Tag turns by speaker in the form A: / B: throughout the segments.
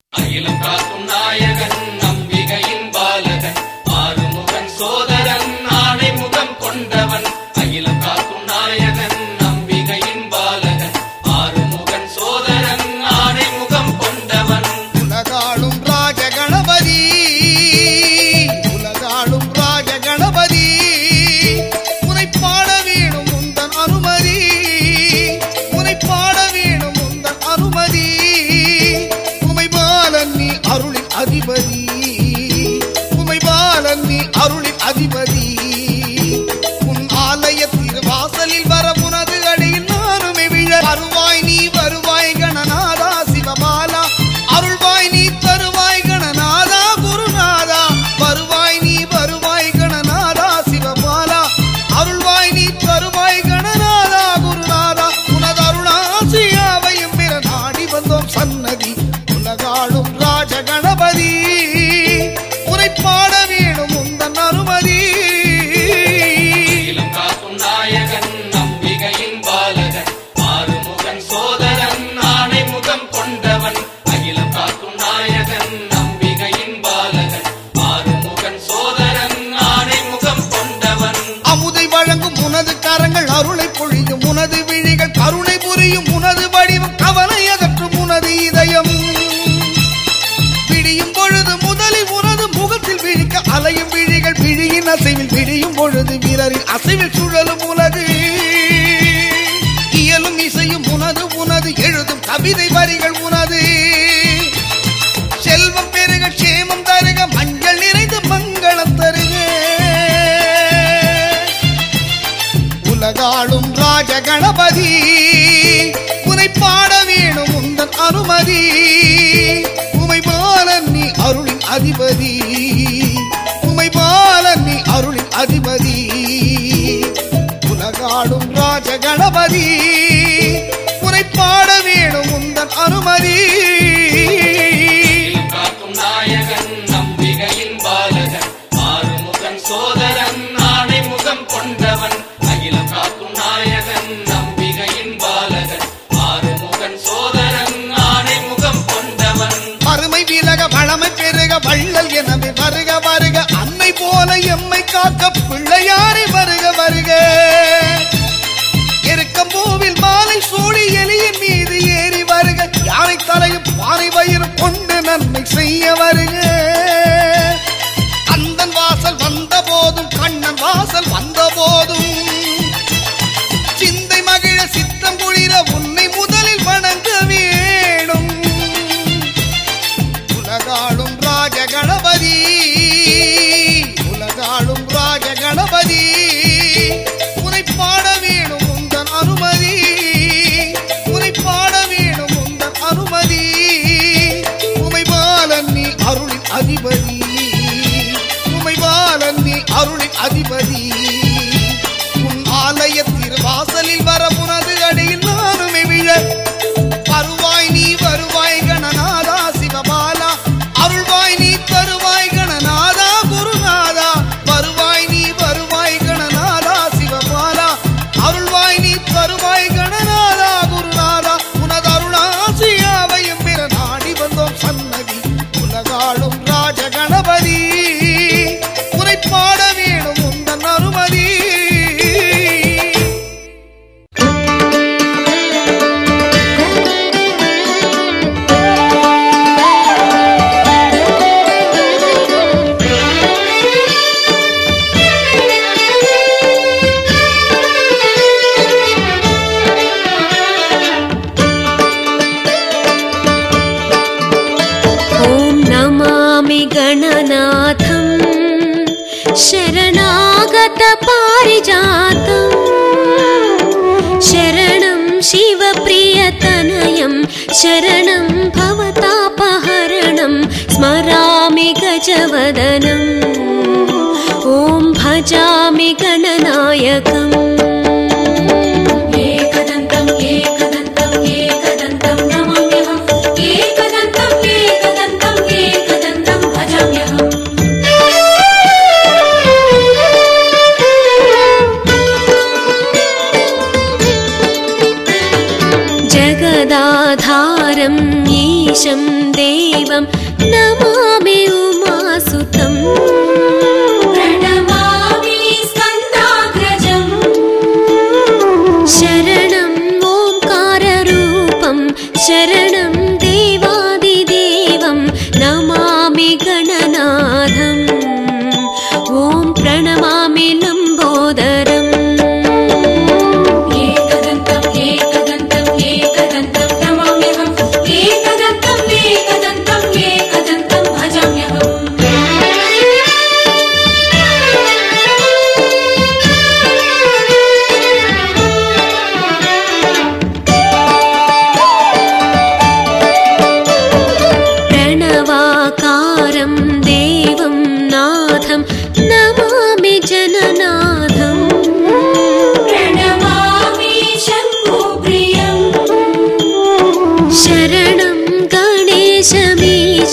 A: அகிலம் காக்கும் நாயகன் நம்பிகையின் பாலகன் ஆறுமுகன் சோதரன் ஆணை முகம் கொண்டவன் அகிலம் காக்கும் நாயகன் நம்பிகையின் பாலகன் ஆறுமுகன் சோதரன் ஆணை முகம் கொண்டவன்
B: உலகாளும் ராஜ கணபதி உலகாளும் ராஜ கணபதி உனை பாட வேணும் உந்தன் அனுமதி உனை பாட வேணும் உந்தன் அனுமதி உமை பாலன் நீ அருளின் அதிபதி உமை பாலன் நீ அருளின் அதிபதி உன் ஆலயத்தின் வாசலில் வர உனது அடியில் நானுமே விழ வருவாய் நீ வருவாய் கணநாதா சிவபாலா அருள்வாய் நீ தருவாய் கணநாதா குருநாதா வருவாய் நீ வருவாய் கணநாதா சிவபாலா அருள்வாய் நீ தருவாய் கணநாதா குருநாதா உனது அருளாசியாவையும் பிற நாடி வந்தோம் சன்னதி உலகாளும் ராஜ கணபதி உரை பாட வேணும் உந்தன் அனுமதி
A: அகிலம் காக்கும் நாயகன் நம்பிகையின் பாலகன் ஆறுமுகன் சோதரன் ஆணை முகம் கொண்டவன் அகிலம் காக்கும் நாயகன் நம்பிகையின் பாலகன் ஆறுமுகன் சோதரன் ஆணை முகம் கொண்டவன்
B: அமுதை வழங்கும் உனது கரங்கள் அருளை பொழியும் உனது விழிகள் கருணை புரியும் உனது வடிவம் கவலை அகற்றும் உனது இதயம் விடியும் பொழுது முதலில் உனது முகத்தில் விழிக்க அலையும் விழிகள் விழியின் அசைவில் விடியும் பொழுது வீரரின் அசைவில் சுழலும் உனது இயலும் இசையும் உனது உனது எழுதும் கவிதை வரிகள் உனது செல்வம் பெருக க்ஷேமம் தருக மஞ்சள் நிறைந்து மங்களம் தருக உலகாளும் ராஜ கணபதி உனை பாட வேணும் உந்தன் அனுமதி உமை பாலன் நீ அருளின் அதிபதி உமை பாலன் நீ அருளின் அதிபதி உலகாளும் ராஜ கணபதி உனை பாட வேணும் உந்தன் அனுமதி
A: அகிலம் காக்கும் நாயகன் நம்பிகையின் பாலகன் ஆறுமுகன் சோதரன் ஆணை முகம் கொண்டவன் அகிலம் காக்கும் நாயகன் நம்பிகையின் பாலகன் ஆறுமுகன் சோதரன் ஆணை முகம் கொண்டவன்
B: அருமை விலக வளமை பெருக வள்ளல் எனவே வருக வருக அன்னை போல எம்மை காக்க பிள்ளையாரை வருக வருக எருக்கம்பூவில் மாலை சூடி எலியின் மீது ஏறி வருக யானை தலையும் பாறை வயிறும் கொண்டு நன்மை செய்ய வருக அந்தன் வாசல் வந்த போதும் கண்ணன் வாசல் வந்த போதும் சிந்தை மகிழ சித்தம் குளிர உன்னை முதலில் வணங்க வேணும் உலகாளும் ராஜ கணபதி உலகாளும் ராஜ கணபதி உனை பாட வேணும் உந்தன் அனுமதி உனை பாட வேணும் உந்தன் அனுமதி உமை பாலன் நீ அருளின் அதிபதி உமை பாலன் நீ அருளின் அதிபதி உன் ஆலயத்தின் வாசலில் வர உனது அடியில் நானுமே விழ வருவாய் நீ வருவாய் கணநாதா சிவபாலா அருள்வாய் நீ தருவாய் கணநாதா குருநாதா வருவாய் நீ வருவாய் கணநாதா சிவபாலா அருள்வாய் நீ தருவாய் கணநாதா குருநாதா உனது அருளாசியாவையும் பிற நாடி வந்தோம் சன்னதி உலகாளும் ராஜ கணபதி உனை பாட வேணும் உந்தன் அனுமதி
C: ॐ नमामि गणनाथम् शरणागतपारिजातम् शरणं शिवप्रियतनयं शरणं भवतापहरणं स्मरामि गजवदनम् ॐ भजामि गणनायकम् एकदन्तम् एकदन्तम् एकदन्तं नमाम्यहम् एकदन्तम् एकदन्तम् एकदन्तं भजाम्यहम् जगदाधारम् ईशं देवं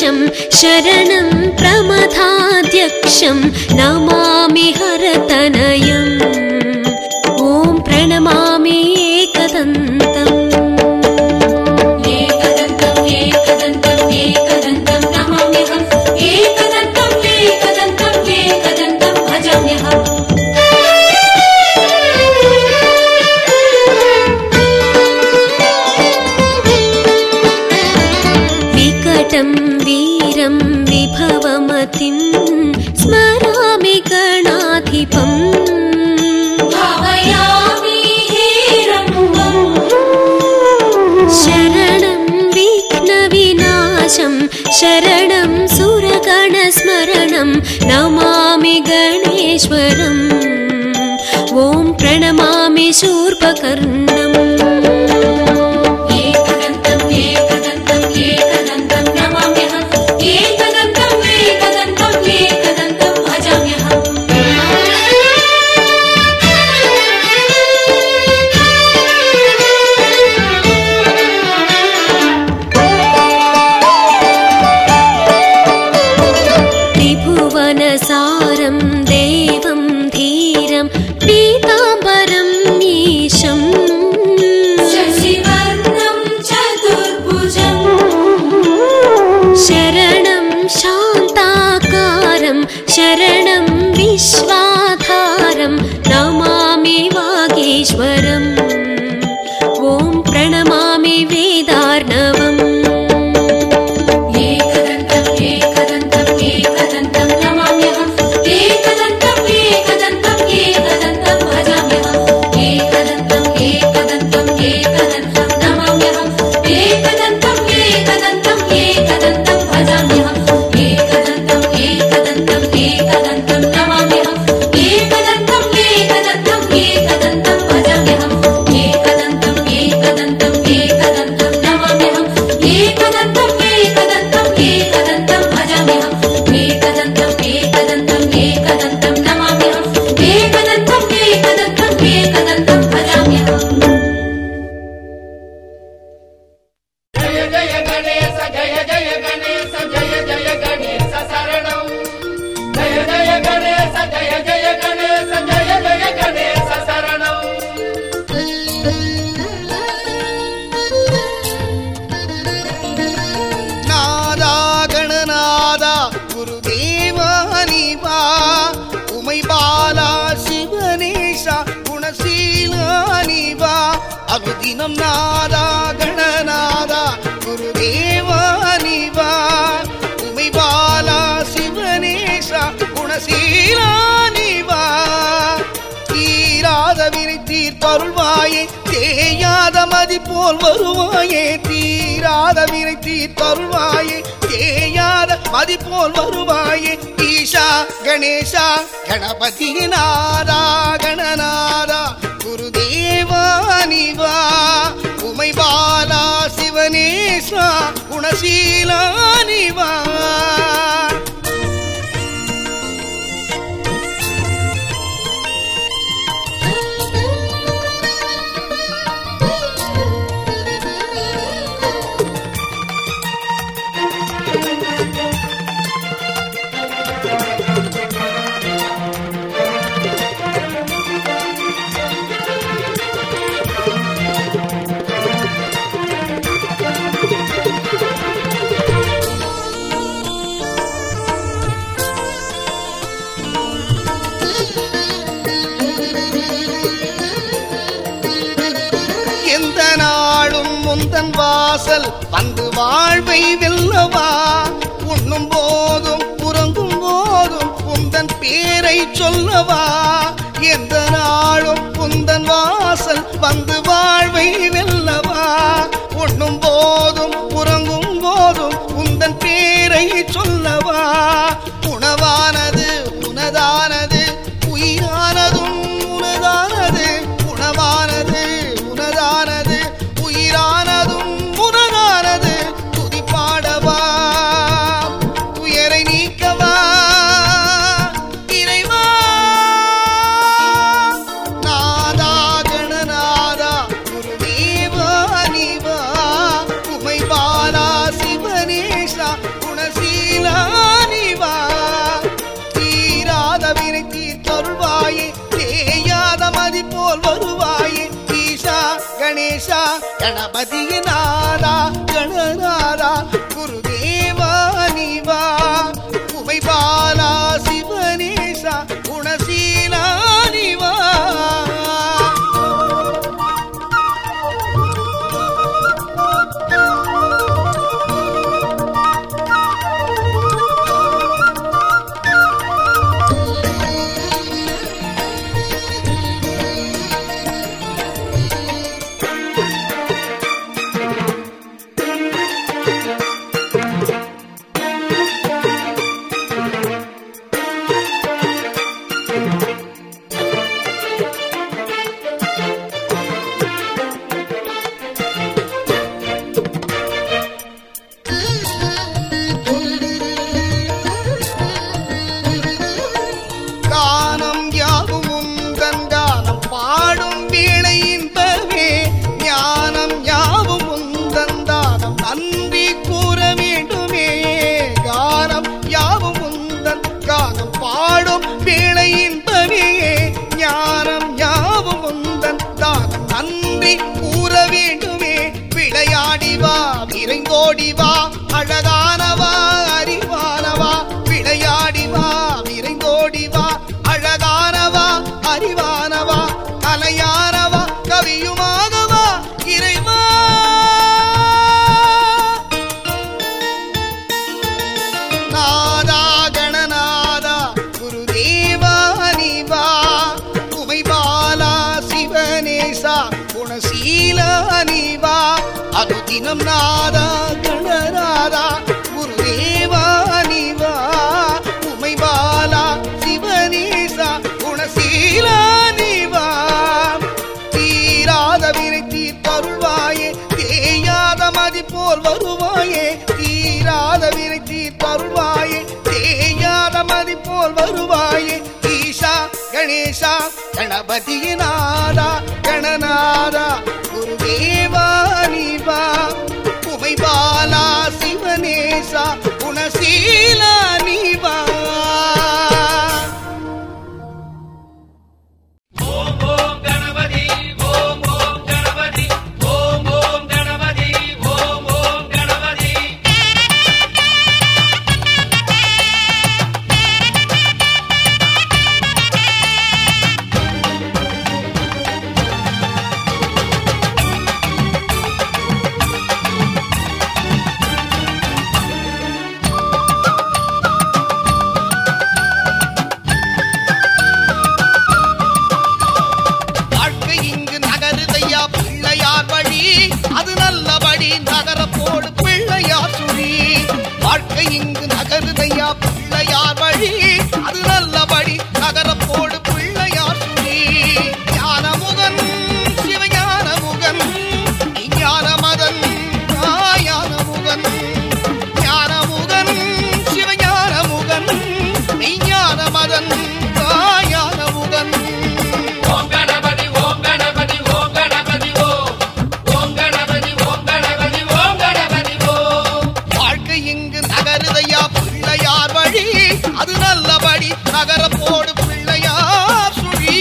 C: ईशं शरणं प्रमथाध्यक्षं नमामि हरतनयम् ॐ प्रणमामि एकदन्तम् एकदन्तम् एकदन्तम् एकदन्तं नमाम्यहम् एकदन्तम् एकदन्तम् एकदन्तं भजाम्यहम् विकटं वीरं विभवमतिं स्मरामि गणाधिपम् भावयामि शरणं विघ्नविनाशं शरणं सुरगणस्मरणं नमामि गणेश्वरम् ॐ प्रणमामि शूर्पकर्णम् एकदन्तम् एकदन्तम् एकदन्तं नमाम्यहम् एकदन्तम् एकदन्तम् एकदन्तं भजाम्यहम् त्रिभुवनसारं देवं धीरं पीताम्बरं ईशम् शशिवर्णं चतुर्भुजम् शरणं शान्ताकारं शरणं विश्वाधारं नमामि वागीश्वरम् ॐ प्रणमामि वेदार्णवम् एकदन्तम् एकदन्तम् एकदन्तं नमाम्यहम् एकदन्तम् एकदन्तम् एकदन्तं भजाम्यहम् एकदन्तम् एकदन्तम् एकदन्तं नमाम्यहम् एकदन्तम् एकदन्तम् एकदन्तं भजाम्यहम् एकदन्तम् एकदन्तम् एकदन्तं नमाम्यहम् एकदन्तम् एकदन्तम् एकदन्तं भजाम्यहम् एकदन्तम् एकदन्तम् एकदन्तं नमाम्यहम् एकदन्तम् एकदन्तम् एकदन्तं भजाम्यहम् एकदन्तम् एकदन्तम् एकदन्तं नमाम्यहम् एकदन्तम् एकदन्तम् एकदन्तं भजाम्यहम्
A: జయ జయ గణేశ జయ జయ గణేశ జయ జయ గణేశ శరణం జయ జయ గణేశ జయ జయ గణేశ జయ జయ గణేశ శరణం
B: நாதா கணநாதா குருதேவா நீவா உமை பாலா சிவனேஷா குணசீலா நீவா அனுதினம் நாதா கணநாதா குருதேவா நீவா உமை பாலா சிவனேஷா குணசீலா நீவா தீராத வினை தீர்த்தருள்வாயே தேயாத மதி போல் வருவாயே தீராத வினை தீர்த்தருள்வாயே தேயாத மதி போல் வருவாயே ஈஷா கணேஷா கணபதி நாதா கணநாதா குருதேவா நிவா உமை பாலா சிவனேஷா குணசீலா நிவா எந்த நாளும் முந்தன் வாசல் வந்து வாழ்வை வெல்லவா உண்ணும் போதும் உறங்கும் போதும் உந்தன் பேரை சொல்லவா எந்த நாளும் உந்தன் வாசல் வந்து வாழ்வை வெல்லவா உண்ணும் போதும் உறங்கும் போதும் உந்தன் பேரை சொல்லவா உணவானது உனதானது உயிரானதும் உனதானது உணவானது உனதானது உயிரானதும் உனதானது துதிப்பாடவா துயரை நீக்கவா இறைவா கணபதியினாரா கணநாதா குருதேவா நீவா உமை பாலா சிவனேசா குணசீலா நீவா கானம் யாவும் உந்தன் கானம் பாடும் வேளை இன்பமே ஞானம் யாவும் உந்தன் தானம் நன்றி கூற வேண்டுமே கானம் யாவும் உந்தன் கானம் பாடும் வேளை இன்பமே ஞானம் யாவும் உந்தன் தானம் நன்றி கூற வேண்டுமே விளையாடி வா விரைந்தோடி வா அழகானவா அறிவானவா விளையாடி வா விரைந்தோடி வா அழகானவா அறிவானவா கலையானவா கவியுமாகவா இறைவா நாதா கணநாதா குருதேவா நீவா உமை பாலா சிவனேசா குணசீலா நீவா அனுதினம் நாதா கணநாதா குருதேவா நீவா உமை பாலா சிவனேசா குணசீலா நீவா தீராத வினை தீர்த்தருள்வாயே தேயாத மதி போல் வருவாயே தீராத வினை தீர்த்தருள்வாயே தேயாத மதி போல் வருவாயே ஈஷா கணேசா கணபதியினாதா கணநாதா குருதேவா நீவா உமை பாலா சிவனேசா குணசீலா நீவா
A: ஓம் ஓம் கணபதி ஓம் ஓம் கணபதி ஓம் ஓம் கணபதி ஓம் ஓம் கணபதி
B: வாழ்க்கை இங்கு நகருதையா பிள்ளையார் வழி அது நல்லபடி நகரப்போடு பிள்ளையார் சுழி வாழ்க்கை இங்கு நகருதையா பிள்ளையார் வழி அது நல்லபடி நகரப்போடு பிள்ளையார் சுழி ஞானமுகன் சிவஞானமுகன் ஞானமதன் ஞானமுகன் ஞானமுகன் சிவஞானமுகன் ஞானமதன் ஞானமுகன்
A: ஓம் கணபதி ஓம் கணபதி ஓம் கணபதி ஓம் ஓம் கணபதி ஓம் கணபதி ஓம் கணபதி ஓம்
B: வாழ்க்கை இங்கு நகருதையா பிள்ளையார் வழி அது நல்லபடி நகரப்போடு பிள்ளையார் சுழி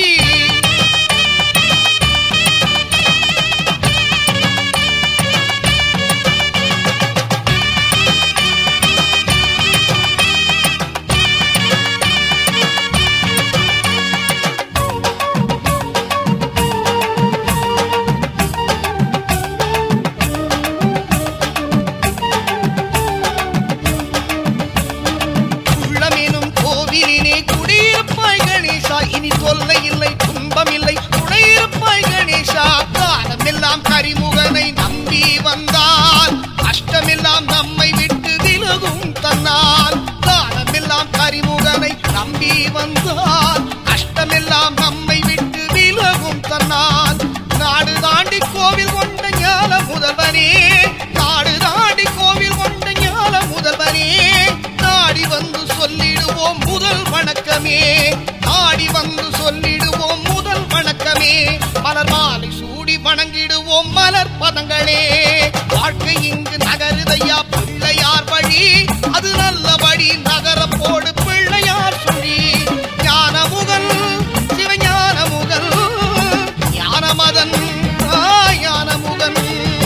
B: உள்ளமெனும் கோவிலினே குடியிருப்பாய் கணேசா இனி தொல்லை இல்லை துன்பம் இல்லை துணையிருப்பாய் கணேசா காலமெல்லாம் கரிமுகனை நம்பி வந்தால் கஷ்டமெல்லாம் நம்மை விட்டு விலகும் தன்னால் காலமெல்லாம் கரிமுகனை நம்பி வந்தால் கஷ்டமெல்லாம் நம்மை விட்டு விலகும் தன்னால் நாடு தாண்டி கோவில் கொண்ட ஞான முதல்வனே நாடு தாண்டி கோவில் கொண்ட ஞான முதல்வனே நாடி வந்து சொல்லிடுவோம் முதல் வணக்கமே நாடி வந்து சொல்லிடுவோம் முதல் வணக்கமே மலர் மாலை சூடி வணங்கிடுவோம் மலர் பதங்களே வாழ்க்கை இங்கு நகருதையா பிள்ளையார் வழி அது நல்லபடி நகரப்போடு பிள்ளையார் சுழி ஞானமுகன் சிவஞானமுகன் ஞானமதன் ஞானமுகன்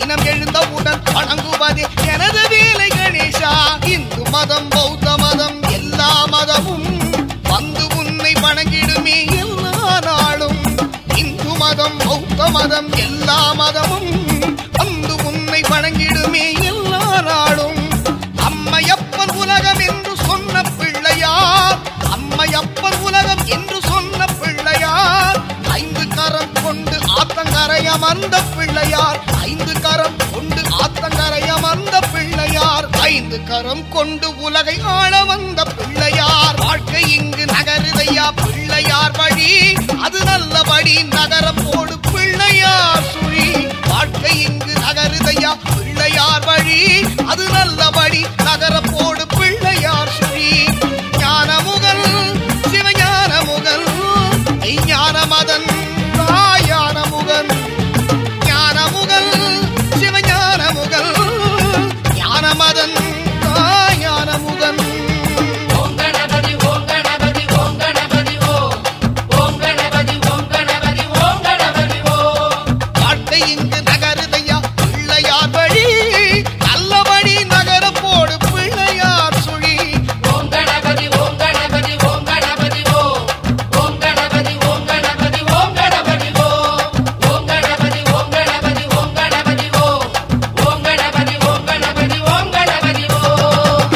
B: தினம் எழுந்தவுடன் வணங்குவதே எனது வேலை கணேசா இந்து மதம் பௌத்த மதம் எல்லா மதமும் வந்து உன்னை வணங்கிடுமே எல்லா நாளும் இந்து மதம் பௌத்த மதம் எல்லா மதமும் வந்து உன்னை வணங்கிடுமே எல்லா நாளும் அம்மையப்பன் உலகம் என்று சொன்ன பிள்ளையார் அம்மையப்பன் உலகம் என்று சொன்ன பிள்ளையார் ஐந்து கரம் கொண்டு ஆத்தங்கரை அமர்ந்த பிள்ளையார் ஐந்து கரம் கொண்டு ஆத்தங்கரை அமர்ந்த பிள்ளையார் ஐந்து கரம் கொண்டு உலகை ஆள வந்த பிள்ளையார் வாழ்க்கை இங்கு நகருதையா பிள்ளையார் வழி அது நல்லபடி நகரம் போடு பிள்ளையார் சுழி வாழ்க்கை இங்கு நகருதையா பிள்ளையார் வழி அது நல்லபடி நகரம் போடு பிள்ளையார் சுழி ஞானமுகல் சிவஞான முகல் ஞான மதன் தாயான முகன் ஞான முகல் சிவஞான முகல் ஞான மதன் தாயான முகன்
A: ஓம் கணபதி ஓம் கணபதி ஓம் கணபதி ஓம் ஓம் கணபதி ஓம் கணபதி ஓம் கணபதி ஓம்
B: வாழ்க்கை இங்கு நகருதையா பிள்ளையார் வழி நல்லபடி நகர போடு பிள்ளையார் சுழி
A: ஓம் கணபதி ஓம் கணபதி ஓம் கணபதி ஓம் ஓம் கணபதி ஓம் கணபதி ஓம் கணபதி ஓம் ஓம் கணபதி ஓம் கணபதி ஓம் கணபதி ஓம் ஓம் கணபதி ஓம் கணபதி ஓம் கணபதி ஓம்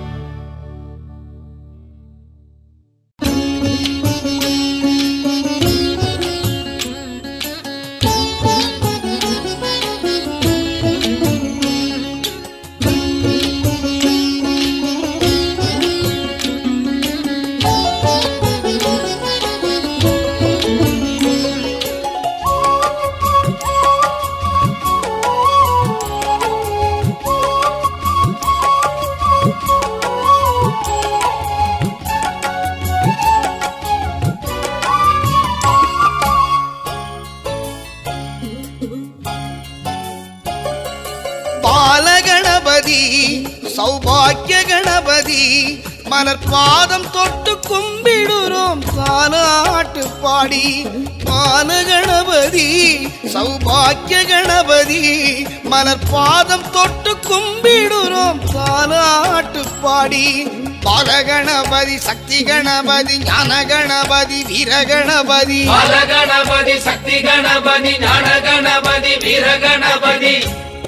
B: பாலகணபதி சௌபாக்கிய கணபதி மலர் பாதம் தொட்டு கும்பிடுறோம் தாலாட்டு பாடி பாலகணபதி சௌபாக்கிய கணபதி மலர் பாதம் தொட்டு கும்பிடுறோம் தாலாட்டு பாடி பாலகணபதி சக்தி கணபதி ஞான கணபதி வீர கணபதி
A: பால கணபதி சக்தி கணபதி ஞான கணபதி வீர கணபதி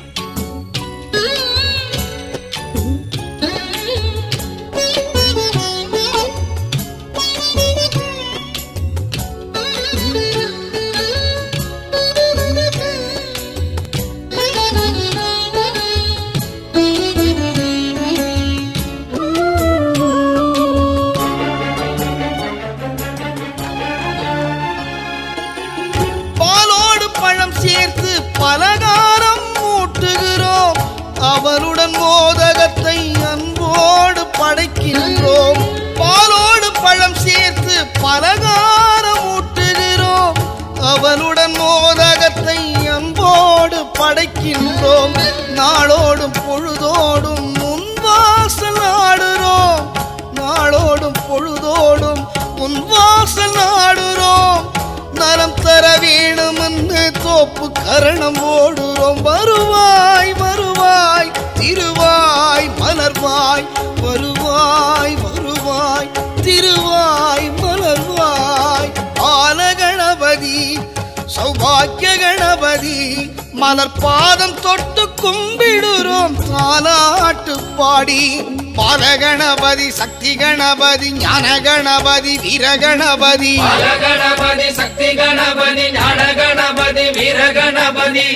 B: பாலோடு பழம் சேர்த்து பலகாரம் மூட்டுகிறோம் அவருடன் மோதகத்தை அன்போடு படைக்கின்றோம் பாலோடு பழம் சேர்த்து பலகாரம் ஊட்டுகிறோம் அவளுடன் மோதகத்தை அன்போடு படைக்கின்றோம் நாளோடும் பொழுதோடும் முன்வாசல் ஆடுறோம் நாளோடும் பொழுதோடும் முன்வாசல் ஆடுறோம் நலம் தர வேணுமென்று தோப்பு கரணம் ஓடுறோம் வருவாய் வருவாய் திருவாய் மலர்வாய் வருவாய் வருவாய் திருவாய் மலர்வாய் ஆலகணபதி சௌபாக்கிய கணபதி மலர் பாதம் தொட்டு கும்பிடுறோம் தாலாட்டு பாடி பாலகணபதி சக்தி கணபதி ஞான கணபதி வீர கணபதி
A: பால கணபதி சக்தி கணபதி ஞான கணபதி வீர கணபதி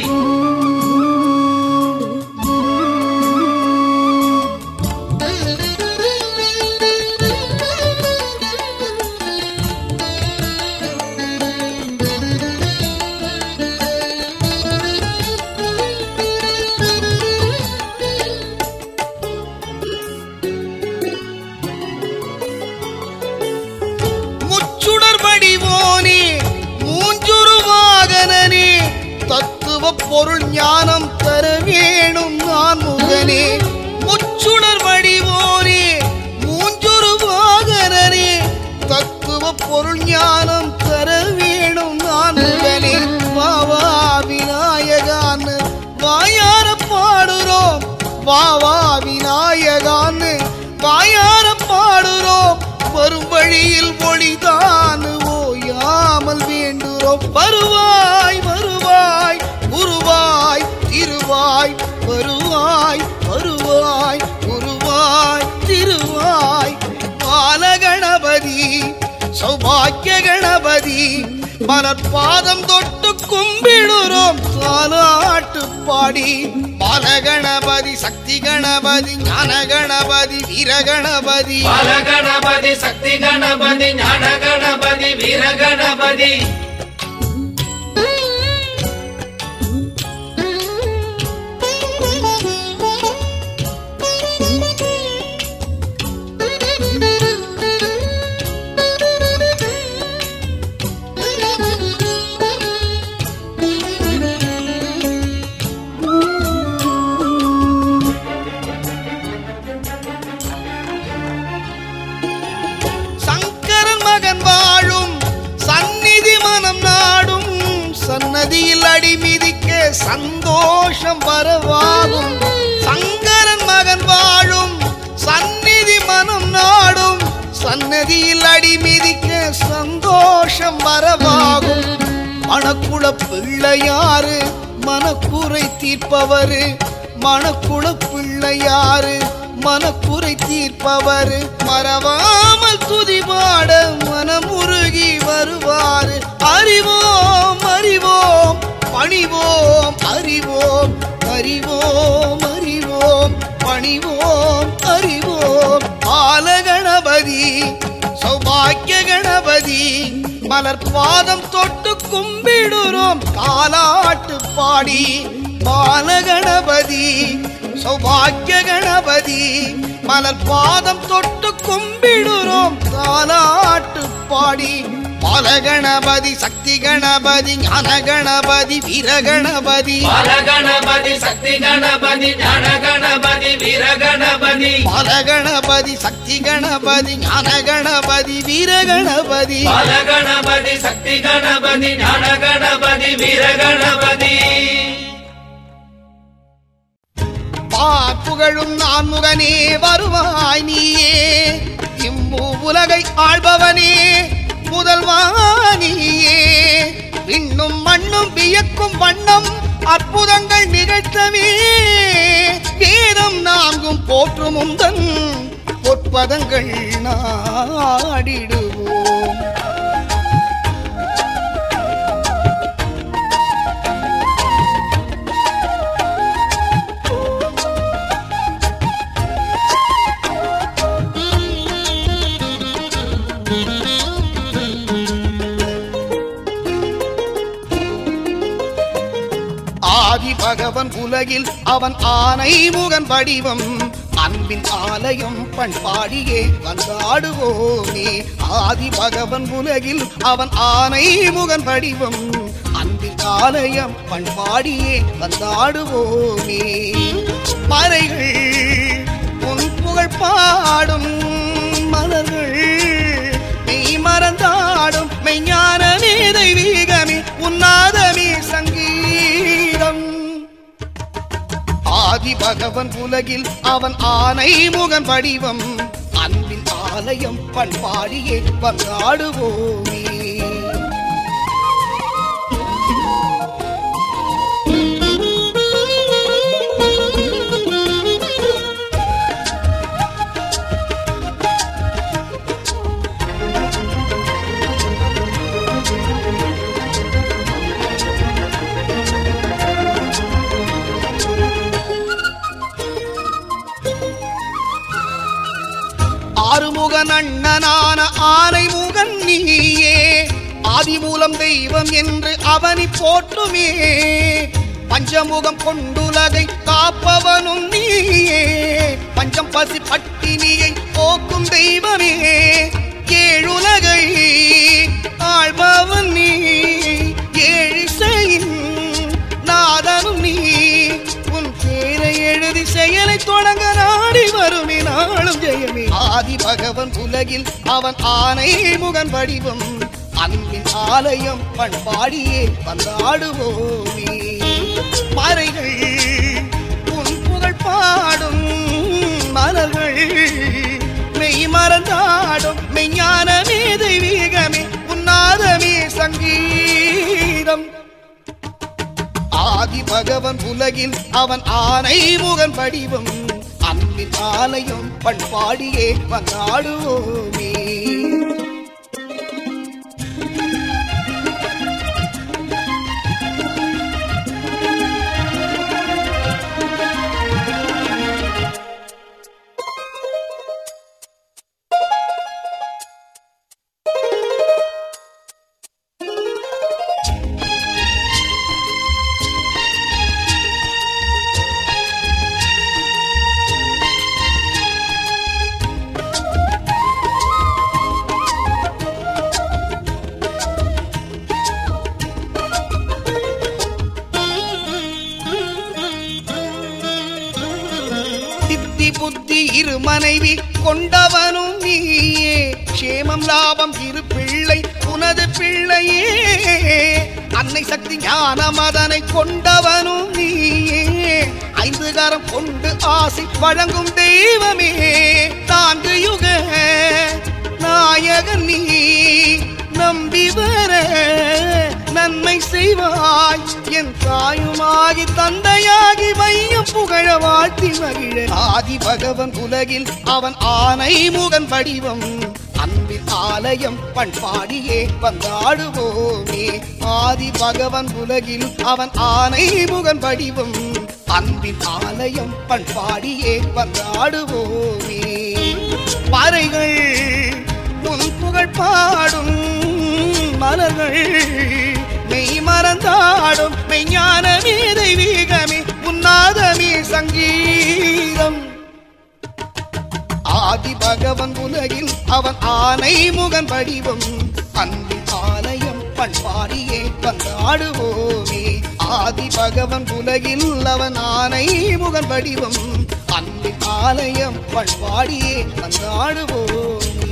B: முச்சுடர் வடிவோனே மூஞ்சுரு வாகனனே தத்துவ பொருள் ஞானம் தர வேணும் நான் முகனே முச்சுடர் வடிவோனே மூஞ்சுரு வாகனனே தத்துவ பொருள் ஞானம் தர வேணும் நான் முகனே வாவா விநாயகான் வாயா வா வா விநாயகான்னு வாயார பாடுறோம் வரும் வழியில் ஒளிதான் ஓயாமல் வேண்டுறோம் வருவாய் வருவாய் உருவாய் திருவாய் வருவாய் வருவாய் உருவாய் திருவாய் பாலகணபதி சௌபாக்கிய கணபதி மலர்பாதம் தொட்டு கும்பிடுறோம் காலாட்டு பாடி பாலகணபதி சக்தி கணபதி ஞான கணபதி வீர கணபதி
A: బాలగణపతి శక్తి గణపతి జ్ఞాన గణపతి వీర గణపతి
B: சங்கரன் மகன் வாழும் சந்நிதி மனம் நாடும் சன்னதியில் அடி மிதிக்க சந்தோஷம் வரவாகும் சங்கரன் மகன் வாழும் சந்நிதி மனம் நாடும் சன்னதியில் அடி மிதிக்க சந்தோஷம் வரவாகும் மணக்குள பிள்ளையாரு மனக்குறை தீர்ப்பவரு மணக்குள பிள்ளையாரு மனக்குறை தீர்ப்பவர் மறவாமல் துதிபாட மனமுருகி வருவாரு அறிவோம் அறிவோம் பணிவோம் அறிவோம் அறிவோம் அறிவோம் பணிவோம் அறிவோம் பாலகணபதி சௌபாக்கிய கணபதி மலர் பாதம் தொட்டு கும்பிடுறோம் காலாட்டு பாடி பாலகணபதி சௌபாக்கிய கணபதி மலர் பாதம் தொட்டு கும்பிடுறோம் காலாட்டு பாடி பாலகணபதி சக்தி கணபதி ஞான கணபதி வீர கணபதி
A: బాలగణపతి శక్తి గణపతి జ్ఞాన గణపతి వీర గణపతి
B: பாலகணபதி சக்தி கணபதி ஞான கணபதி வீர கணபதி
A: బాలగణపతి శక్తి గణపతి జ్ఞాన గణపతి వీర గణపతి
B: புகழும் நான் முகனே வருவாய் நீயே இம்மூ உலகை ஆள்பவனே முதல்வா நீயே விண்ணும் மண்ணும் வியக்கும் வண்ணம் அற்புதங்கள் நிகழ்த்தவே வேதம் நான்கும் போற்றும் உந்தன் பொற்பதங்கள் நாடிடுவோம் ஆதி பகவன் உலகில் அவன் ஆனை முகன் வடிவம் அன்பின் ஆலயம் பண்பாடியே வந்தாடுவோமே ஆதி பகவன் உலகில் அவன் ஆனை முகன் வடிவம் அன்பின் ஆலயம் பண்பாடியே வந்தாடுவோமே மறைகள் உன் புகழ் பாடும் மலர்கள் மெய் மறந்தாடும் மெய்ஞானமே தெய்வீகமே உன்னாதமே சங்கீதம் ஆதி பகவன் உலகில் அவன் ஆனை முகன் வடிவம் அன்பின் ஆலயம் பண்பாடியே வந்தாடுவோமே ஆறுமுகன் அண்ணனான ஆனை முகன் நீயே ஆதிமூலம் தெய்வம் என்று அவனி போற்றுமே பஞ்சமுகம் கொண்டுலகை காப்பவனும் நீயே பஞ்சம் பசி பட்டினியை போக்கும் தெய்வமே ஏழுலகை ஆழ்பவன் நீ ஏழிசையின் நாதனும் நீ உன் பேரை எழுதி செயலை தொடங்க நாடி வருமே நாளும் ஜெயமே ஆதி பகவன் உலகில் அவன் ஆனை முகன் வடிவம் அன்பின் ஆலயம் பண்பாடியே வந்தாடுவோமே மறைகள் உன் புகழ் பாடும் மலர்கள் மெய் மறந்தாடும் மெஞ்ஞான மேதை வீகமே உன்னாதமே சங்கீதம் ஆதி பகவன் உலகில் அவன் ஆனை முகன் வடிவம் அன்பின் ஆலயம் பண்பாடியே வந்தாடுவோமே சித்தி புத்தி இரு மனைவி கொண்டவனும் நீயே க்ஷேமம் லாபம் இரு பிள்ளை உனது பிள்ளையே அன்னை சக்தி ஞான மதனை கொண்டவனும் நீயே ஐந்து கரம் கொண்டு ஆசி வழங்கும் தெய்வமே நான்கு யுக நாயகன் நீ நம்பி வர நன்மை செய்வாய் என் தாயுமாகி தந்தையாகி வையம் புகழ வாழ்த்தி மகிழ ஆதி பகவன் உலகில் அவன் ஆனை முகன் வடிவம் அன்பின் ஆலயம் பண்பாடியே வந்தாடுவோமே ஆதி பகவன் உலகில் அவன் ஆனை முகன் வடிவம் அன்பின் ஆலயம் பண்பாடியே வந்தாடுவோமே பாறைகள் உன் புகழ் பாடும் மலர்கள் மெய் மறந்தாடும் மெய்ஞான மீதை வீகமே உன்னாதமே சங்கீதம் ஆதி பகவன் உலகில் அவன் ஆனை முகன் வடிவம் அன்பின் ஆலயம் பண்பாடியே வந்தாடுவோமே ஆதி பகவன் உலகில் அவன் ஆனை முகன் வடிவம் அன்பின் ஆலயம் பண்பாடியே வந்தாடுவோமே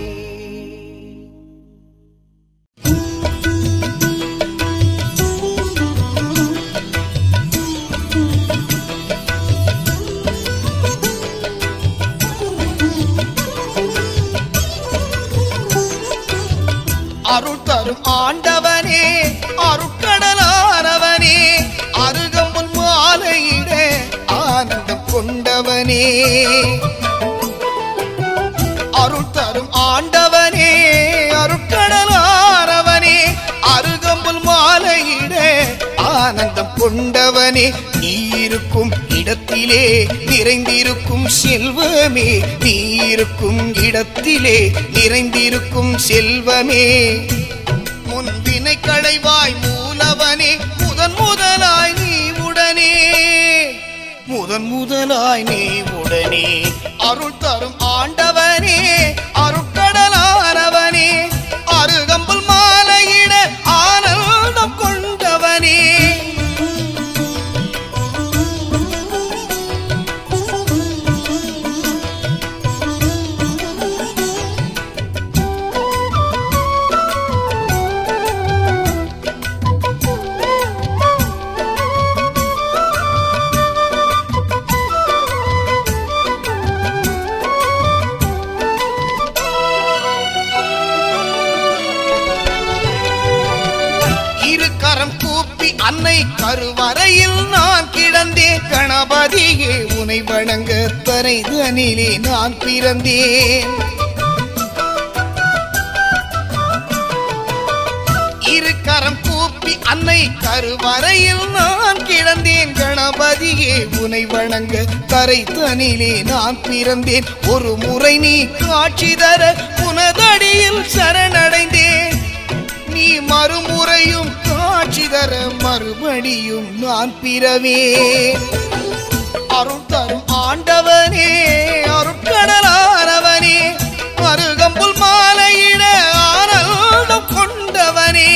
B: அருள் தரும் ஆண்டவனே அருட்கடலானவனே அருகமுல் மாலையிட ஆனந்தம் கொண்டவனே அருள் தரும் ஆண்டவனே அருட்கடலானவனே அருகம்புல் மாலையிட ஆனந்தம் கொண்டவனே நீ இருக்கும் இடத்திலே நிறைந்திருக்கும் செல்வமே நீ இருக்கும் இடத்திலே நிறைந்திருக்கும் செல்வமே முன்வினை களைவாய் மூலவனே முதன் முதலாய் நீ உடனே முதன் முதலாய் நீ உடனே அருள் தரும் ஆண்டவனே அருட்கடலானவனே அருகம்புல் மாலையிட ஆனந்தம் கொண்டவனே இரு கரம் கூப்பி அன்னை கருவறையில் நான் கிடந்தேன் கணபதியே உனை வணங்க தரைதனிலே நான் பிறந்தேன் இரு கரம் கூப்பி அன்னை கருவறையில் நான் கிடந்தேன் கணபதியே உனை வணங்க கரைத்தனிலே நான் பிறந்தேன் ஒரு முறை நீ காட்சி தர உனதடியில் சரணடைந்தேன் நீ மறுமுறையும் காட்சி தர மறுபடியும் நான் பிறவே அருள் தரும் ஆண்டவனே அருட்கடலானவனே அருகம்புல் மாலையிட ஆனந்தம் கொண்டவனே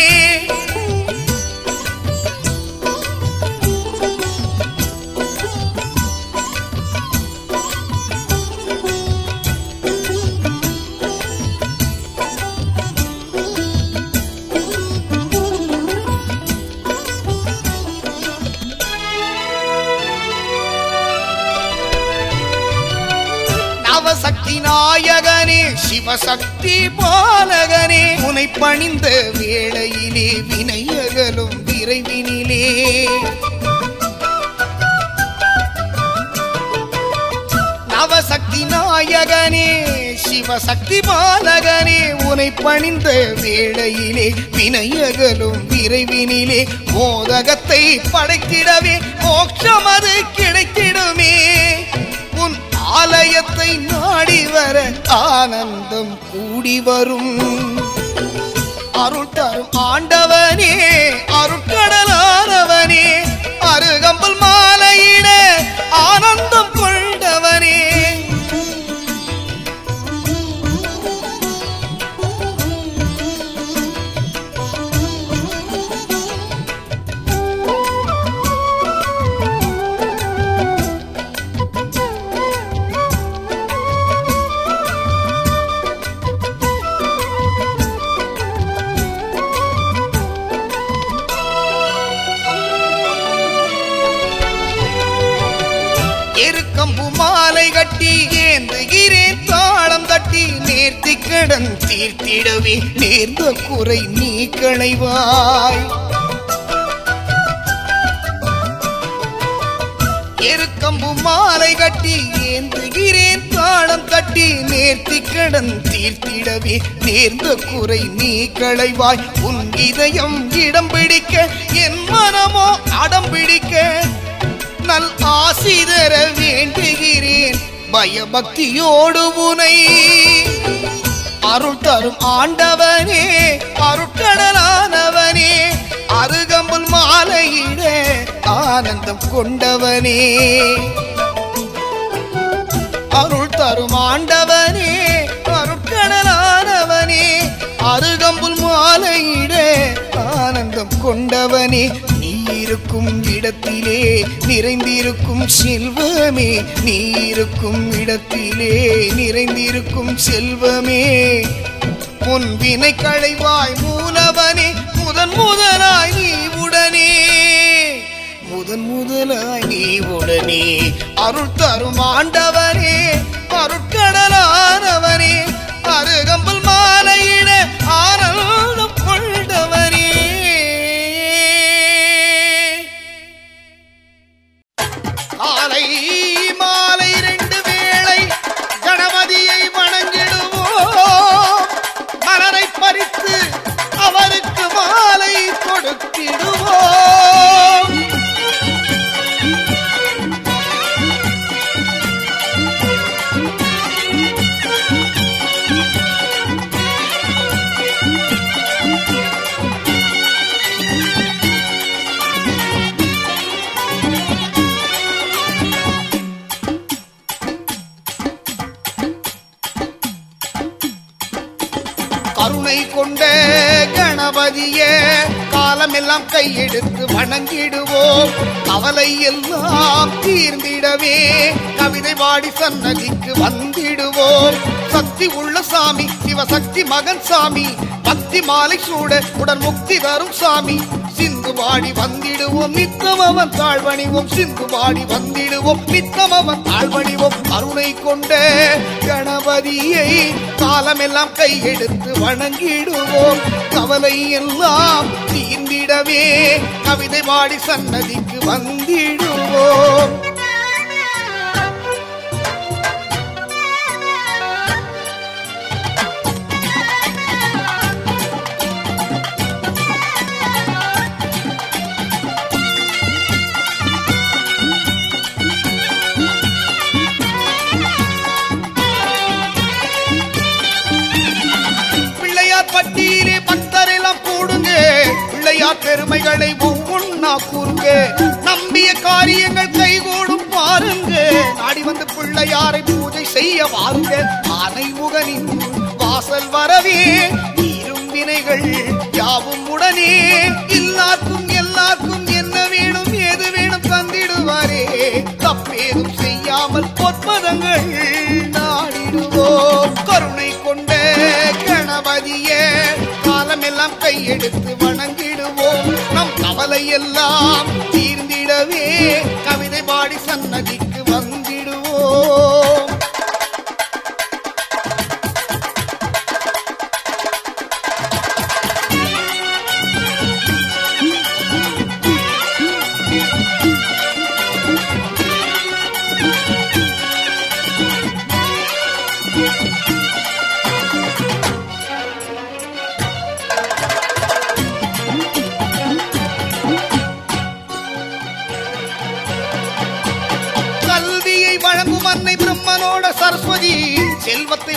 B: நாயகனே சிவசக்தி பாலகனே உனை பணிந்த வேளையிலே வினையகலும் விரைவினிலே நவசக்தி நாயகனே சிவசக்தி பாலகனே உனை பணிந்த வேளையிலே வினையகலும் விரைவினிலே மோதகத்தை படைத்திடவே மோட்சம் அது கிடைத்திடுமே உன் ஆலயத்தை நாடி வர ஆனந்தம் கூடி வரும் அருள் தரும் ஆண்டவனே அருட்கடலானவனே அருகம்பல் மாலையிட ஆனந்தம் கொண்டவனே எருக்கம்பு மாலை கட்டி ஏந்துகிறேன் தாளம் தட்டி நேர்த்தி கடன் தீர்த்திடவே நேர்ந்த குறை நீ களைவாய் எருக்கம்பு மாலை கட்டி ஏந்துகிறேன் தாளம் தட்டி நேர்த்தி கடன் தீர்த்திடவே நேர்ந்த குறை நீ களைவாய் உன் இதயம் இடம் பிடிக்க என் மனமோ அடம் பிடிக்க நல் ஆசி தர வேண்டுகிறேன் பயபக்தியோடு உனை அருள் தரும் ஆண்டவனே அருட்கடலானவனே அருகம்புல் மாலையிட ஆனந்தம் கொண்டவனே அருள் தரும் ஆண்டவனே அருட்கடலானவனே அருகம்புல் மாலையிட ஆனந்தம் கொண்டவனே நீ இருக்கும் இடத்திலே நிறைந்திருக்கும் செல்வமே நீ இருக்கும் இடத்திலே நிறைந்திருக்கும் செல்வமே உன் வினை களைவாய் மூலவனே முதன் முதலாய் நீ உடனே முதன் முதலாய் நீ உடனே அருள் தரும் ஆண்டவனே அருட்கடலானவனே அருகம்பல் மாலையிட ஆனந்தம் கொண்டவனே காலை மாலை ரெண்டு வேளை கணபதியை வணங்கிடுவோம் மலரை பறித்து அவருக்கு மாலை கொடுத்திடுவோம் கருணை கொண்ட கணபதியே காலமெல்லாம் கையெடுத்து வணங்கிடுவோம் கவலை எல்லாம் தீர்ந்திடவே கவிதை பாடி சன்னதிக்கு வந்திடுவோம் சக்தி உள்ள சாமி சிவசக்தி மகன் சாமி பக்தி மாலை சூட உடன் முக்தி தரும் சாமி சிந்து பாடி வந்திடுவோம் நித்தம் அவன் தாழ்வணிவோம் சிந்து பாடி வந்திடுவோம் நித்தம் அவன் தாழ்வணிவோம் கருணை கொண்ட கணபதியை காலமெல்லாம் கையெடுத்து வணங்கிடுவோம் கவலை எல்லாம் தீர்ந்திடவே கவிதை பாடி சன்னதிக்கு வந்திடுவோம் பிள்ளையார் பட்டியிலே பக்தர் எல்லாம் கூடுங்க பிள்ளையார் பெருமைகளை ஒவ்வொன்னா கூறுங்க நம்பிய காரியங்கள் கைகூடும் பாருங்க நாடி வந்து பிள்ளையாரை பூஜை செய்ய வாருங்க ஆனை முகனின் வாசல் வரவே நீரும் வினைகள் யாவும் உடனே எல்லாருக்கும் எல்லாருக்கும் என்ன வேணும் ஏது வேணும் தந்திடுவாரே தப்பேதும் செய்யாமல் பொற்பதங்கள் நாடிடுவோம் கருணை கொண்ட கணபதியே காலமெல்லாம் கையெடுத்து வணங்கிடுவோம் நம் கவலை எல்லாம் தீர்ந்திடவே கவிதை பாடி சன்னதிக்கு வந்திடுவோம்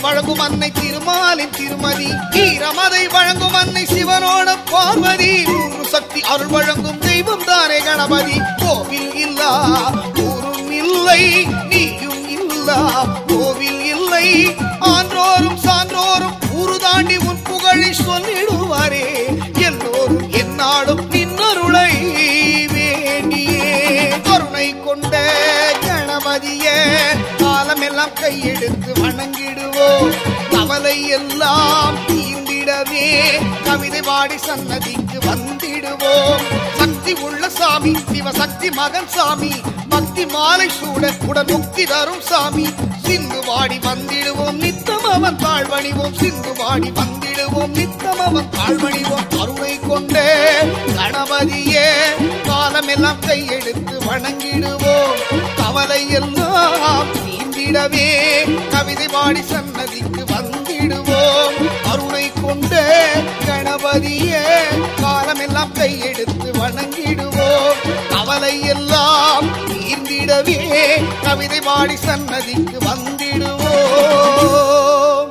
B: வழங்கும் அன்னை திருமாலின் திருமதி ஈரமதை வழங்கும் அன்னை சிவனோட பார்வதி நூறு சக்தி அருள் வழங்கும் தெய்வம் தானே கணபதி கோவில் இல்லா ஊரும் இல்லை நீயும் இல்லா கோவில் இல்லை ஆன்றோரும் சான்றோரும் ஊரு தாண்டி உன் புகழை சொல்லிடுவாரே எல்லோரும் என்னாலும் நின்னருளை வேண்டியே கருணை கொண்ட கணபதியே காலமெல்லாம் கையெடுத்து வணங்கிடுவோம் கவலை எல்லாம் தீர்ந்திடவே கவிதை பாடி சன்னதிக்கு வந்திடுவோம் சக்தி உள்ள சாமி சிவசக்தி மகன் சாமி பக்தி மாலை சூட உடன் முக்தி தரும் சாமி சிந்து வாடி வந்திடுவோம் நித்தம் அவன் தாழ்வணிவோம் சிந்து வாடி வந்திடுவோம் நித்தம் அவன் தாழ்வணிவோம் கருணை கொண்டே கணபதியே காலமெல்லாம் கையெடுத்து வணங்கிடுவோம் கவலை எல்லாம் நீந்திடவே கவிதை பாடி சன்னதிக்கு வந்திடுவோம் கருணை கொண்டே கணபதியே காலமெல்லாம் கையெடுத்து வணங்கிடுவோம் கவலை எல்லாம் தீர்ந்திடவே கவிதை பாடி சன்னதிக்கு வந்திடுவோம்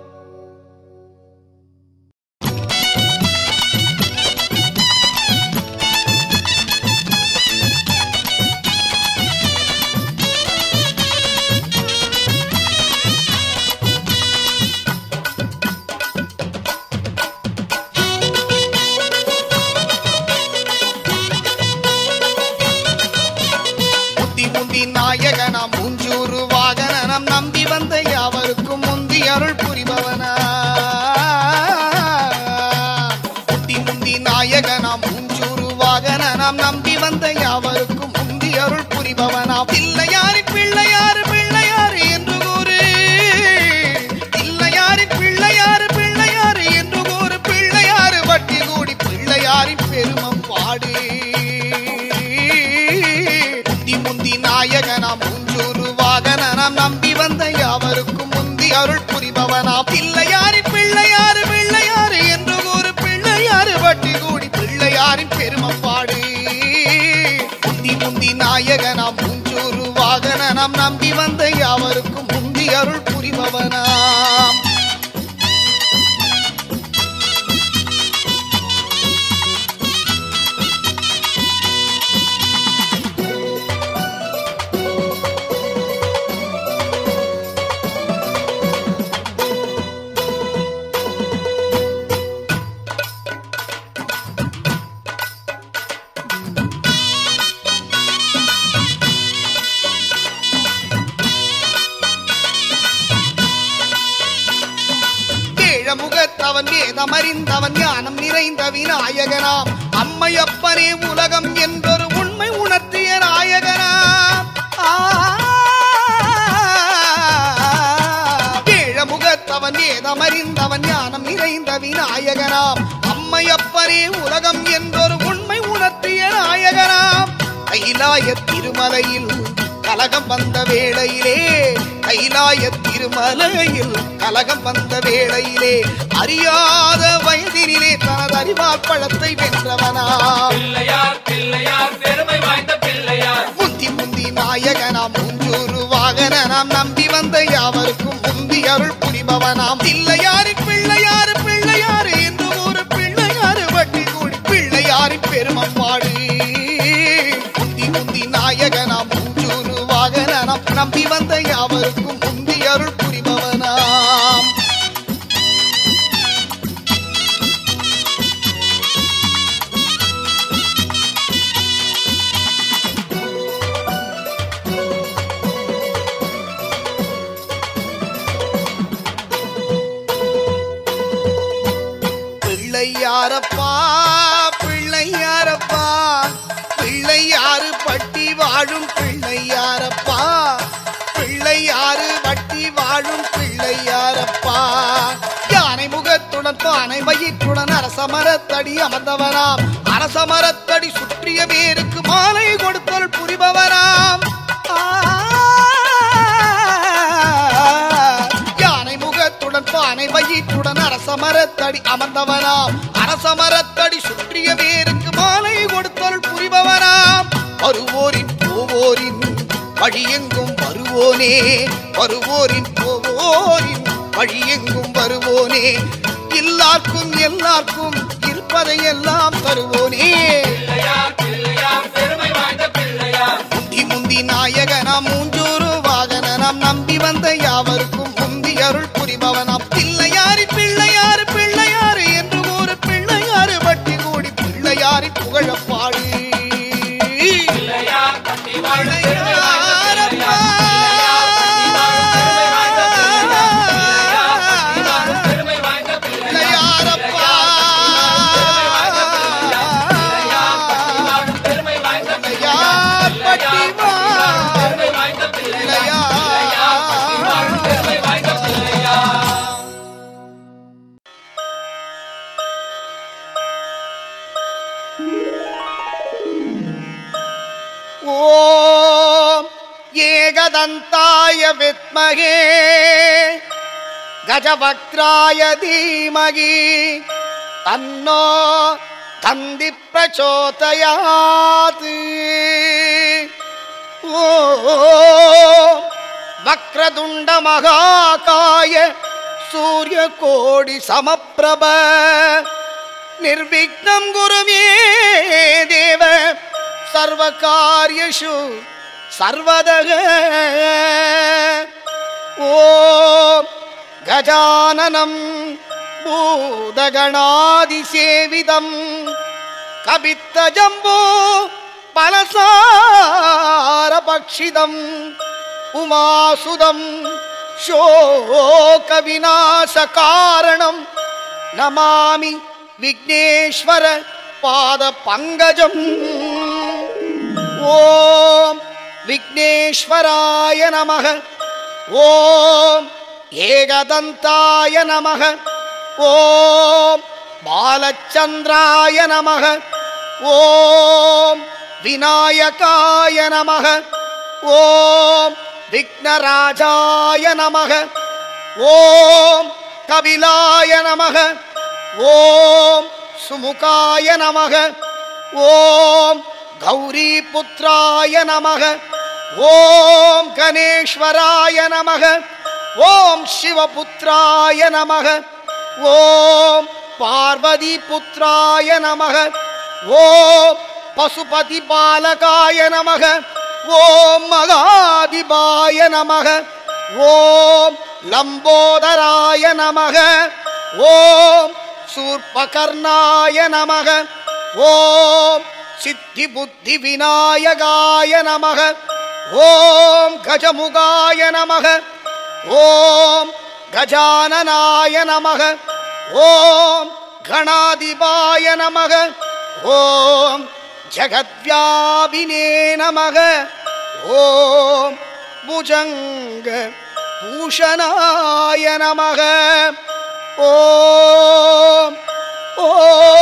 B: முந்தி முந்தி நாயகனாம் மூஞ்சூறு வாகனம் நம்பி வந்த யாவருக்கும் முந்தி அருள் புரிபவனா முந்தி முந்தி நாயகனாம் மூஞ்சூறு வாகனம் நம்பி வந்த யாவருக்கும் முந்தி அருள் புரிபவனா பிள்ளையாரி பிள்ளையாறு பிள்ளையாறு என்று கூறு பிள்ளையாரி பிள்ளையாறு பிள்ளையாறு என்று கூறு பிள்ளையாறு வட்டி கூடி பிள்ளையாரின் பெருமம் பாடு முந்தி முந்தி நாயகனாம் மூஞ்சூறு வாகனாம் நம்பி வந்த யாவருக்கும் முந்தி அருள் புரிபவனாம் பிள்ளையாரி பிள்ளையாறு பிள்ளையாறு என்று கூறு பிள்ளையாறு வட்டி கூடி பிள்ளையாரின் பெருமம் பாடு முந்தி முந்தி நாயகனாம் மூஞ்சூறு வாகனாம் நம்பி வந்த யாவருக்கும் முந்தி அருள் புரிபவனாம் ஏழமுகத்தவன் வேதமறிந்தவன் ஞானம் நிறைந்த விநாயகனாம் அம்மையப்பனே உலகம் என்பொரு உண்மை உணர்த்திய நாயகனாம் ஆ. ஏழமுகத்தவன் வேதமறிந்தவன் ஞானம் நிறைந்த விநாயகனாம் அம்மையப்பனே உலகம் என்பொரு உண்மை உணர்த்திய நாயகனாம் கைலாய திருமலையில் கலகம் வந்த வேளையிலே கைலாய திருமலையில் கலகம் வந்த வேளையிலே அறியாத வயதினிலே தனது அறிவால் பழத்தை வென்றவனாம்
A: பிள்ளையார் பிள்ளையார் பெருமை வாய்ந்த பிள்ளையார்
B: முந்தி முந்தி நாயகனாம் மூஞ்சூறு வாகனாம் நம்பி வந்த யாவருக்கும் முந்தி அருள் புரிபவனாம் பிள்ளையாரின் பிள்ளையாறு பிள்ளையாறு என்று ஒரு பிள்ளையாறு வட்டி கூடி பிள்ளையாரின் பெருமம் பாடு முந்தி முந்தி நாயகனாம் மூஞ்சூறு வாகனாம் நம்பி வந்த யாவருக்கும் முந்தி அருள் புரிபவனாம் பிள்ளையாரப்பா பிள்ளையாரப்பா பிள்ளையாறு பட்டி வாழும் பிள்ளையாரப்பா பிள்ளையாறு வட்டி வாழும் பிள்ளையாரப்பா யானை முகத்துடன் பானை வயிற்றுடன் அரசமரத்தடி அமர்ந்தவனாம் அரசமரத்தடி சுற்றிய வேருக்கு மாலை கொடுத்தல் புரிபவனாம் ஆ யானை முகத்துடன் பானை வயிற்றுடன் அரசமரத்தடி அமர்ந்தவனாம் அரசமரத்தடி சுற்றிய வேருக்கு மாலை கொடுத்தல் புரிபவனாம் வருவோரின் போவோரின் வழியெங்கும் வருவோனே வருவோரின் போவோரின் வழியெங்கும் வருவோனே எல்லார்க்கும் எல்லார்க்கும் இருப்பதை எல்லாம் தருவோனே
A: பிள்ளையார் பிள்ளையார் பெருமை வாய்ந்த பிள்ளையார்
B: முந்தி முந்தி நாயகனாம் மூஞ்சூறு வாகனனாம் நம்பி வந்த யாவருக்கும் முந்தி அருள் புரிபவனாம் பிள்ளையாரி பிள்ளையாறு பிள்ளையாறு என்று ஒரு பிள்ளையாறு வட்டி கூடி பிள்ளையாரி புகழப்பாடு
A: பிள்ளையார் கட்டி வாழ்ந்த பெருமை வாய்ந்த
B: பிள்ளையாரப்பா.
A: பெருமை வாய்ந்த பிள்ளையார்
B: பிள்ளையாரப்பா.
A: பெருமை வாய்ந்த
B: பிள்ளையார் பட்டி வா.
A: பெருமை வாய்ந்த பிள்ளையார்
B: பிள்ளையார்.
A: பெருமை வாய்ந்த பிள்ளையார்
B: ஓம் ஏகதந்தாய வித்மகே கஜவக்ராய தீமகி தன்னோ தந்தி பிரச்சோதயாத் ஓம் வக்ரதுண்ட மகாகாய சூரிய கோடி சமப்பிரப निर्विघ्नं गुरु मे देव सर्वकार्यषु सर्वदः ॐ गजाननं भूतगणादिसेवितं कवित्तजम्बो फलसारभक्षितम् उमासुदं शोकविनाशकारणं नमामि विघ्नेश्वर पादपङ्कजम् ॐ विघ्नेश्वराय नमः ॐ एकदन्ताय नमः ॐ बालचन्द्राय नमः ॐ विनायकाय नमः ॐ विघ्नराजाय नमः ॐ कपिलाय नमः ॐ सुमुखाय नमः ॐ गौरीपुत्राय नमः ॐ गणेश्वराय नमः ॐ शिवपुत्राय नमः ॐ पार्वतीपुत्राय नमः ॐ पशुपतिपालकाय नमः ॐ मगाधिपाय नमः ॐ लम्बोदराय नमः ॐ शूर्पकर्णाय नमः ॐ सिद्धिबुद्धिविनायकाय नमः ॐ गजमुगाय नमः ॐ गजाननाय नमः ॐ गणाधिपाय नमः ॐ जगद्व्यापिने नमः ॐ भुजङ्ग भूषणाय नमः ॐ ॐ